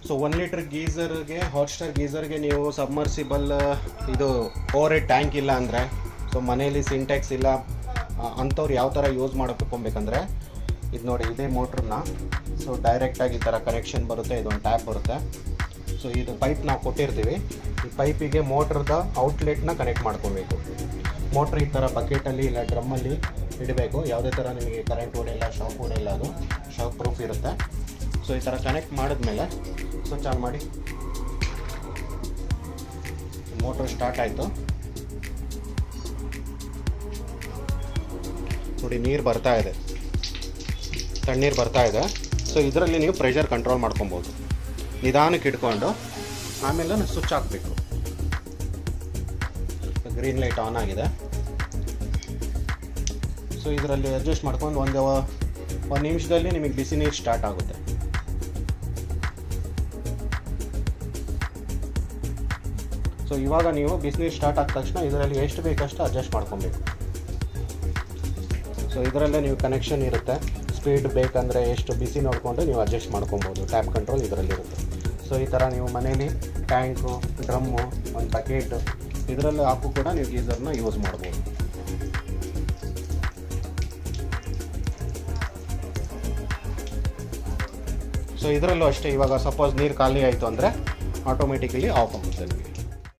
so one litre ಗೀಸರ್ಗೆ ಹಾಟ್ಸ್ಟಾರ್ ಗೀಸರ್ಗೆ ನೀವು ಸಬ್ಮರ್ಸಿಬಲ್ ಇದು ಓವರ್ ಹೆಡ್ ಟ್ಯಾಂಕ್ ಇಲ್ಲ ಅಂದರೆ ಸೊ ಮನೇಲಿ ಸಿಂಟ್ಯಾಕ್ಸ್ ಇಲ್ಲ ಆ, ಅಂಥವ್ರು ಯಾವ ಥರ ಯೂಸ್ ಮಾಡಬೇಕಂದ್ರೆ ಇದು ನೋಡಿ ಇದೇ ಮೋಟ್ರನ್ನ ಸೊ ಡೈರೆಕ್ಟಾಗಿ ಈ ಥರ ಕನೆಕ್ಷನ್ ಬರುತ್ತೆ ಇದೊಂದು ಟ್ಯಾಪ್ ಬರುತ್ತೆ ಸೊ ಇದು ಪೈಪ್ ನಾವು ಕೊಟ್ಟಿರ್ತೀವಿ ಈ ಪೈಪಿಗೆ ಮೋಟ್ರದ ಔಟ್ಲೆಟ್ನ ಕನೆಕ್ಟ್ ಮಾಡ್ಕೊಬೇಕು ಮೋಟ್ರ್ ಈ ಥರ ಬಕೆಟಲ್ಲಿ ಇಲ್ಲ ಡ್ರಮ್ಮಲ್ಲಿ ಇಡಬೇಕು ಯಾವುದೇ ಥರ ನಿಮಗೆ ಕರೆಂಟ್ ಹೊಡೆಯಲ್ಲ ಶಾಕ್ ಹೊಡೆಯಲ್ಲ ಅದು ಶಾಕ್ ಪ್ರೂಫ್ ಇರುತ್ತೆ ಸೊ ಈ ಥರ ಕನೆಕ್ಟ್ ಮಾಡಿದ್ಮೇಲೆ ಸ್ವಿಚ್ ಆನ್ ಮಾಡಿ ಮೋಟ್ರ್ ಸ್ಟಾರ್ಟ್ ಆಯಿತು ನೋಡಿ ನೀರು ಬರ್ತಾ ಇದೆ ತಣ್ಣೀರು ಬರ್ತಾ ಇದೆ ಸೊ ಇದರಲ್ಲಿ ನೀವು ಪ್ರೆಷರ್ ಕಂಟ್ರೋಲ್ ಮಾಡ್ಕೊಬೋದು ನಿಧಾನಕ್ಕೆ ಇಟ್ಕೊಂಡು ಆಮೇಲೆ ಸ್ವಿಚ್ ಹಾಕಬೇಕು ಗ್ರೀನ್ ಲೈಟ್ ಆನ್ ಆಗಿದೆ ಸೊ ಇದರಲ್ಲಿ ಅಡ್ಜಸ್ಟ್ ಮಾಡ್ಕೊಂಡು ಒಂದು ಒಂದು ನಿಮಿಷದಲ್ಲಿ ನಿಮಗೆ ಬಿಸಿ ನೀರು ಸ್ಟಾರ್ಟ್ ಆಗುತ್ತೆ ಸೊ ಇವಾಗ ನೀವು ಬಿಸಿನೀರು ಸ್ಟಾರ್ಟ್ ಆದ ತಕ್ಷಣ ಇದರಲ್ಲಿ ಎಷ್ಟು ಬೇಕಷ್ಟು ಅಡ್ಜಸ್ಟ್ ಮಾಡ್ಕೊಬೇಕು ಸೊ ಇದರಲ್ಲೇ ನೀವು ಕನೆಕ್ಷನ್ ಇರುತ್ತೆ ಸ್ಪೀಡ್ ಬೇಕಂದರೆ ಎಷ್ಟು ಬಿಸಿ ನೋಡಿಕೊಂಡು ನೀವು ಅಡ್ಜಸ್ಟ್ ಮಾಡ್ಕೊಬೋದು ಟ್ಯಾಪ್ ಕಂಟ್ರೋಲ್ ಇದರಲ್ಲಿರುತ್ತೆ ಸೊ ಈ ಥರ ನೀವು ಮನೇಲಿ ಟ್ಯಾಂಕು ಡ್ರಮ್ಮು ಒಂದು ಬಕೆಟ್ ಇದರಲ್ಲಿ ಹಾಕು ಕೂಡ ನೀವು ಗೀಸರ್ನ ಯೂಸ್ ಮಾಡ್ಬೋದು ಸೊ ಇದರಲ್ಲೂ ಅಷ್ಟೇ ಇವಾಗ ಸಪೋಸ್ ನೀರು ಖಾಲಿ ಆಯಿತು ಅಂದರೆ ಆಟೋಮೆಟಿಕಲಿ ಆಫ್ ಆಗುತ್ತೆ ನಿಮಗೆ